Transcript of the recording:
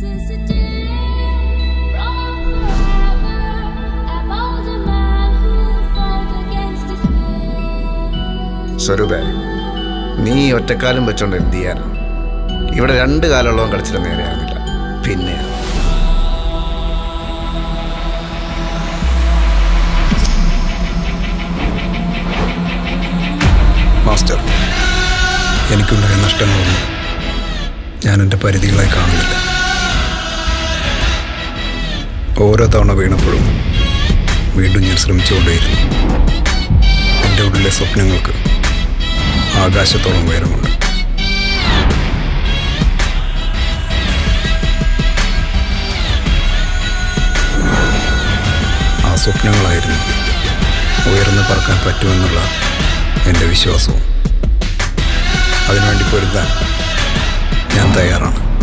Since the day wrong forever, about the man who fought against his will. സ്വരൂപേ നീ ഈ ഒറ്റക്കാലം വെച്ചോണ്ട് എന്ത് ചെയ്യാനാ ഇവിടെ രണ്ട് കാലമുള്ളവൻ കളിച്ചിട്ട് നേരെയാകുന്നില്ല പിന്നെ മാസ്റ്റർ എനിക്കുണ്ടായ നഷ്ടങ്ങളൊന്നും ഞാൻ എൻ്റെ പരിധികളായി കാണുന്നില്ല ഓരോ തവണ വീണപ്പോഴും വീണ്ടും ഞാൻ ശ്രമിച്ചുകൊണ്ടേയിരുന്നു എൻ്റെ ഉള്ളിലെ സ്വപ്നങ്ങൾക്ക് ആകാശത്തോളം ഉയരമുണ്ട് ആ സ്വപ്നങ്ങളായിരുന്നു ഉയർന്നു പറക്കാൻ പറ്റുമെന്നുള്ള എൻ്റെ വിശ്വാസവും അതിനുവേണ്ടി പൊരുതാൻ ഞാൻ തയ്യാറാണ്